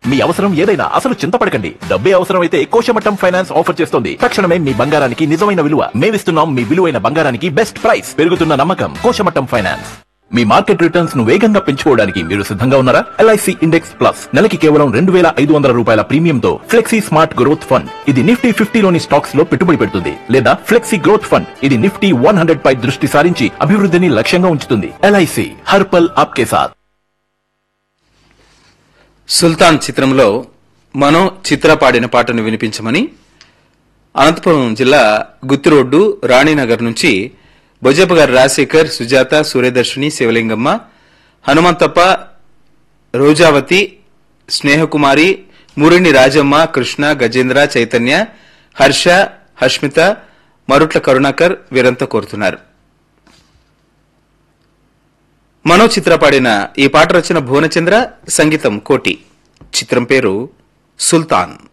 మీ అవసరం ఏదైనా అసలు చింతపడకండి డబ్బే అవసరం అయితే కోశమట్టం ఫైనాన్స్ ఆఫర్ చేస్తోంది తక్షణమే మీ బంగారానికి నిజమైన విలువ మేమిస్తున్నాం మీ విలువైన బంగారానికి బెస్ట్ ప్రైస్ పెరుగుతున్న నమ్మకం కోశమట్టం ఫైనాన్స్ మీ మార్కెట్ రిటర్న్స్ ను వేగంగా పెంచుకోవడానికి మీరు సిద్ధంగా ఉన్నారా ఎల్ఐసి ఇండెక్స్ ప్లస్ నెలకి కేవలం రెండు వేల ఐదు వందల రూపాయల ప్రీమియంతో ఫ్లెక్సీ స్మార్ట్ గ్రోత్ ఫండ్ ఇది నిఫ్టీ ఫిఫ్టీలోని స్టాక్స్ లో పెట్టుబడి పెడుతుంది లేదా ఫ్లెక్సీ గ్రోత్ ఫండ్ ఇది నిఫ్టీ వన్ హండ్రెడ్ పై దృష్టి సారించి అభివృద్ధిని లక్ష్యంగా ఉంచుతుంది ఎల్ఐసి హర్పల్ ఆప్కే సాత్ సుల్తాన్ చిత్రంలో మనో చిత్ర పాడిన పాటను వినిపించమని అనంతపురం జిల్లా గుత్తిరోడ్డు రాణినగర్ నుంచి బొజ్జప్ప గారు రాజశేఖర్ సుజాత సూర్యదర్శిని శివలింగమ్మ హనుమంతప్ప రోజావతి స్నేహకుమారి మురిని రాజమ్మ కృష్ణ గజేంద్ర చైతన్య హర్ష హష్మిత మరుట్ల కరుణాకర్ వీరంతా కోరుతున్నారు మనో చిత్ర పాడిన ఈ పాట రచన భువనచంద్ర సంగీతం కోటి చిత్రం పేరు సుల్తాన్